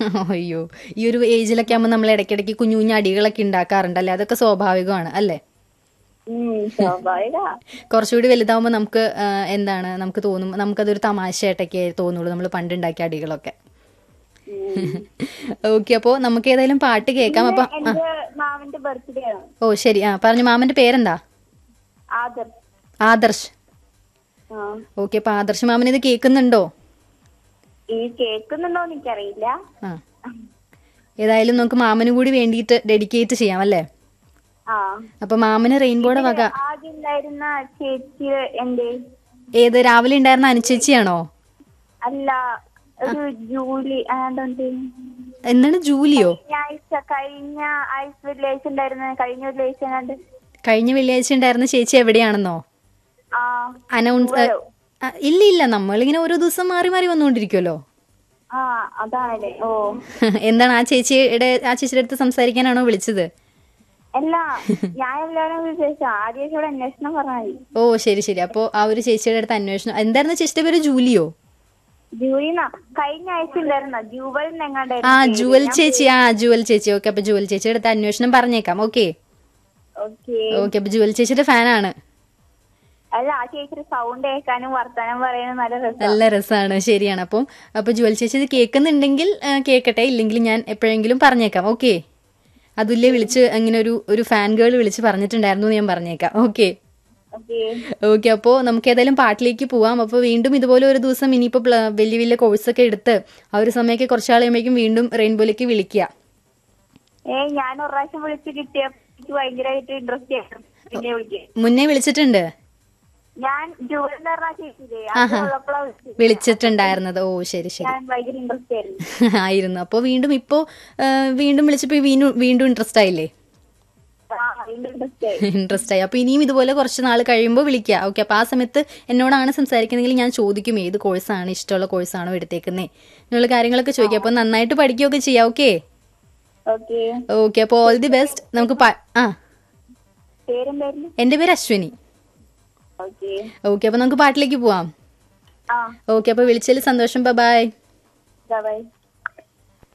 അയ്യോ ഈ ഒരു ഏജിലൊക്കെ ആകുമ്പോൾ നമ്മൾ ഇടയ്ക്കിടയ്ക്ക് കുഞ്ഞു കുഞ്ഞു അടികളൊക്കെ ഉണ്ടാക്കാറുണ്ടല്ലേ അതൊക്കെ സ്വാഭാവികമാണ് അല്ലേ ഉം സ്വാഭാവിക കുറച്ചുകൂടി വലുതാവുമ്പോൾ നമുക്ക് ആ, എന്താണ് നമുക്ക് തോന്നും നമുക്കതൊരു തമാശയായിട്ടൊക്കെ തോന്നുള്ളൂ നമ്മൾ പണ്ടുണ്ടാക്കിയ അടികളൊക്കെ ഓക്കെ അപ്പോൾ നമുക്ക് ഏതായാലും പാട്ട് കേൾക്കാം അപ്പോൾ എന്റെ മാമന്റെ ബർത്ത്ഡേ ആണ് ഓ ശരി ആ പറഞ്ഞു മാമന്റെ പേരെന്താ ആദർ ആദർശ് ആ ഓക്കെ അപ്പോൾ ആദർശ് മാമൻ ഇത് കേൾക്കുന്നുണ്ടോ ഈ കേൾക്കുന്നുണ്ടോന്ന് എനിക്കറിയില്ല ആ ഏതായാലും നമുക്ക് മാമന് കൂടി വേണ്ടിയിട്ട് ഡെഡിക്കേറ്റ് ചെയ്യാം അല്ലേ ആ അപ്പൊ മാമന് റെയിൻബോയുടെ വക ആദ്യം ഉണ്ടായിരുന്ന ചേച്ചി എന്റെ ഏത് രാവിലെ ഉണ്ടായിരുന്ന അനുചേച്ചിയാണോ അല്ല ഒരു ജൂലി ആണ്ടോണ്ട് എന്താണ് ജൂലിയോ കഴിഞ്ഞ ആഴ്ച കഴിഞ്ഞ ആഴ്ച വെള്ളിയാഴ്ച ഉണ്ടായിരുന്ന കഴിഞ്ഞ വെള്ളിയാഴ്ച കണ്ട് കഴിഞ്ഞ വെള്ളിയാഴ്ച ഉണ്ടായിരുന്ന ചേച്ചി എവിടെയാണെന്നോ ആ അനൗൺസ് ആ, ഇല്ല ഇല്ല നമ്മളിങ്ങനെ ഓരോ ദിവസം മാറി മാറി വന്നുകൊണ്ടിരിക്കുമല്ലോ ആ അതാണല്ലേ ഓ എന്താണ് ആ ചേച്ചിയുടെ ആ ചേച്ചിയുടെ അടുത്ത് സംസാരിക്കാനാണോ വിളിച്ചത് അല്ല ഞാൻ എല്ലാവരും വിചാരിച്ചു ആദ്യം ഇവിടെ അന്വേഷണം പറഞ്ഞാൽ മതി ഓ ശരി ശരി അപ്പോൾ ആ ഒരു ചേച്ചിയുടെ അടുത്ത് അന്വേഷണം എന്തായിരുന്നു ചേച്ചിയുടെ പേര് ജൂലിയോ ജൂലിന കഴിഞ്ഞ ആഴ്ച ഉണ്ടായിരുന്ന ജൂവൽ ആ എങ്ങാണ്ടായിരുന്നു ജുവൽ ചേച്ചി ആ ജുവൽ ചേച്ചി ഓക്കെ അപ്പൊ ജുവൽ ചേച്ചിയുടെ അടുത്ത് അന്വേഷണം പറഞ്ഞേക്കാം ഓക്കെ ഓക്കെ ഓക്കെ അപ്പൊ ജുവൽ ചേച്ചിയുടെ ഫാനാണ് അല്ല ആ ചേച്ചിയുടെ സൗണ്ട് കേൾക്കാനും വർത്താനം പറയാനും നല്ല രസം നല്ല രസമാണ് ശരിയാണ് അപ്പം അപ്പൊ ജുവൽ ചേച്ചി ഇത് കേൾക്കുന്നുണ്ടെങ്കിൽ ആ, കേൾക്കട്ടെ ഇല്ലെങ്കിൽ ഞാൻ എപ്പോഴെങ്കിലും പറഞ്ഞേക്കാം ഓക്കെ അതുല്യ വിളിച്ച് അങ്ങനെ ഒരു ഒരു ഫാൻ ഗേൾ വിളിച്ച് പറഞ്ഞിട്ടുണ്ടായിരുന്നു എന്ന് ഞാൻ പറഞ്ഞേക്കാം ഓക്കെ ഓക്കെ ഓക്കെ അപ്പോൾ നമുക്ക് ഏതായാലും പാട്ടിലേക്ക് പോവാം അപ്പോൾ വീണ്ടും ഇതുപോലെ ഒരു ദിവസം ഇനിയിപ്പോൾ പ്ല- വലിയ വലിയ കോഴ്സൊക്കെ എടുത്ത് ആ ഒരു സമയമൊക്കെ കുറച്ചാൾ കഴിയുമ്പോഴേക്കും വീണ്ടും റെയിൻബോയിലേക്ക് വിളിക്കുക ഏ ഞാൻ ഒരു പ്രാവശ്യം വിളിച്ച് കിട്ടിയ എനിക്ക് ഭയങ്കരമായിട്ട് ഇൻട്രസ്റ്റ് ആയിരുന്നു പിന്നെ വിളിക്കാൻ മുന്നേ വിളിച്ചിട്ടുണ്ട് ഞാൻ ജൂവൽ എന്ന് പറഞ്ഞ ചേച്ചിയില്ലേ അത് ഉള്ളപ്പോഴാണ് വിളിച്ചത് വിളിച്ചിട്ടുണ്ടായിരുന്നത് ഓ ശരി ശരി ഞാൻ ഭയങ്കര ഇൻട്രസ്റ്റ് ആയിരുന്നു ആയിരുന്നു അപ്പോൾ വീണ്ടും ഇപ്പോൾ വീണ്ടും വിളിച്ചപ്പോൾ വീണ്ടും വീണ്ടും ഇൻട്രസ്റ്റ് ആയില്ലേ ആ ഭയങ്കര ഇൻട്രസ്റ്റ് ആയി ഇൻട്രസ്റ്റ് ആയി അപ്പോൾ ഇനിയും ഇതുപോലെ കുറച്ച് നാൾ കഴിയുമ്പോൾ വിളിക്കുക ഓക്കെ അപ്പോൾ ആ സമയത്ത് എന്നോടാണ് സംസാരിക്കുന്നതെങ്കിൽ ഞാൻ ചോദിക്കും ഏത് കോഴ്സാണ് ഇഷ്ടമുള്ള കോഴ്സാണോ എടുത്തേക്കുന്നത് എന്നുള്ള കാര്യങ്ങളൊക്കെ ചോദിക്കാം അപ്പോൾ നന്നായിട്ട് പഠിക്കുകയൊക്കെ ചെയ്യാം ഓക്കെ ഓക്കെ ഓക്കെ അപ്പോൾ ഓൾ ദി ബെസ്റ്റ് നമുക്ക് പ- ആ പേരെന്തായിരുന്നു എൻ്റെ പേര് അശ്വിനി ഓക്കെ ഓക്കെ അപ്പോൾ നമുക്ക് പാട്ടിലേക്ക് പോവാം ആ ഓക്കെ അപ്പോൾ വിളിച്ചതിൽ സന്തോഷം ബൈ ബൈ